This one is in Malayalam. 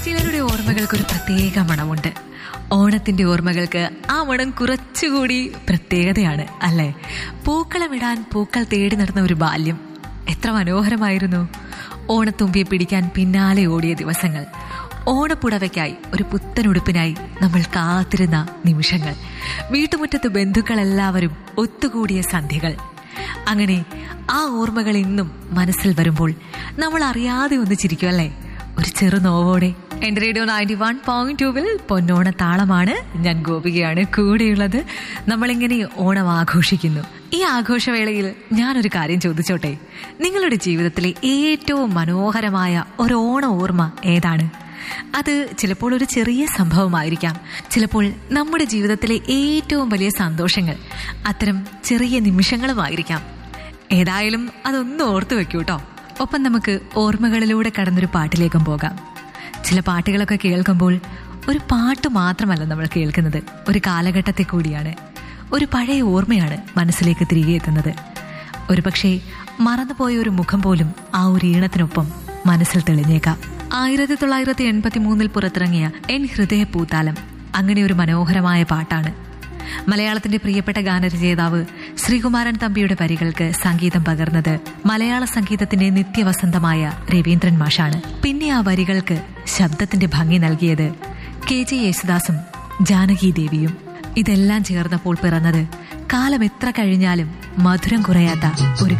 ചിലരുടെ ഓർമ്മകൾക്ക് ഒരു പ്രത്യേക മണമുണ്ട് ഓണത്തിന്റെ ഓർമ്മകൾക്ക് ആ മണം കുറച്ചുകൂടി പ്രത്യേകതയാണ് അല്ലേ പൂക്കളമിടാൻ പൂക്കൾ തേടി നടന്ന ഒരു ബാല്യം എത്ര മനോഹരമായിരുന്നു ഓണത്തുമ്പിയെ പിടിക്കാൻ പിന്നാലെ ഓടിയ ദിവസങ്ങൾ ഓണപ്പുടവയ്ക്കായി ഒരു പുത്തൻ ഉടുപ്പിനായി നമ്മൾ കാത്തിരുന്ന നിമിഷങ്ങൾ വീട്ടുമുറ്റത്ത് ബന്ധുക്കളെല്ലാവരും ഒത്തുകൂടിയ സന്ധ്യകൾ അങ്ങനെ ആ ഓർമ്മകൾ ഇന്നും മനസ്സിൽ വരുമ്പോൾ നമ്മൾ അറിയാതെ ഒന്ന് ചിരിക്കും അല്ലേ ഒരു ചെറു നോവോടെ എന്റെ റേഡിയോ നയൻറ്റി വൺ പോയിന്റ് ടൂവിൽ പൊന്നോണ താളമാണ് ഞാൻ ഗോപികയാണ് കൂടെയുള്ളത് നമ്മളിങ്ങനെ ഓണം ആഘോഷിക്കുന്നു ഈ ആഘോഷവേളയിൽ ഞാനൊരു കാര്യം ചോദിച്ചോട്ടെ നിങ്ങളുടെ ജീവിതത്തിലെ ഏറ്റവും മനോഹരമായ ഒരു ഓണ ഓർമ്മ ഏതാണ് അത് ചിലപ്പോൾ ഒരു ചെറിയ സംഭവമായിരിക്കാം ചിലപ്പോൾ നമ്മുടെ ജീവിതത്തിലെ ഏറ്റവും വലിയ സന്തോഷങ്ങൾ അത്തരം ചെറിയ നിമിഷങ്ങളുമായിരിക്കാം ഏതായാലും അതൊന്ന് ഓർത്തു വെക്കൂ കേട്ടോ ഒപ്പം നമുക്ക് ഓർമ്മകളിലൂടെ കടന്നൊരു പാട്ടിലേക്കും പോകാം ചില പാട്ടുകളൊക്കെ കേൾക്കുമ്പോൾ ഒരു പാട്ട് മാത്രമല്ല നമ്മൾ കേൾക്കുന്നത് ഒരു കാലഘട്ടത്തെ കൂടിയാണ് ഒരു പഴയ ഓർമ്മയാണ് മനസ്സിലേക്ക് തിരികെ എത്തുന്നത് ഒരുപക്ഷെ മറന്നുപോയ ഒരു മുഖം പോലും ആ ഒരു ഈണത്തിനൊപ്പം മനസ്സിൽ തെളിഞ്ഞേക്കാം ആയിരത്തി തൊള്ളായിരത്തി എൺപത്തി മൂന്നിൽ പുറത്തിറങ്ങിയ എൻ ഹൃദയ പൂത്താലം അങ്ങനെ ഒരു മനോഹരമായ പാട്ടാണ് മലയാളത്തിന്റെ പ്രിയപ്പെട്ട ഗാനരചയിതാവ് ശ്രീകുമാരൻ തമ്പിയുടെ വരികൾക്ക് സംഗീതം പകർന്നത് മലയാള സംഗീതത്തിന്റെ നിത്യവസന്തമായ രവീന്ദ്രൻ മാഷാണ് പിന്നെ ആ വരികൾക്ക് ശബ്ദത്തിന്റെ ഭംഗി നൽകിയത് കെ ജെ യേശുദാസും ജാനകി ദേവിയും ഇതെല്ലാം ചേർന്നപ്പോൾ പിറന്നത് കാലം എത്ര കഴിഞ്ഞാലും മധുരം കുറയാത്ത ഒരു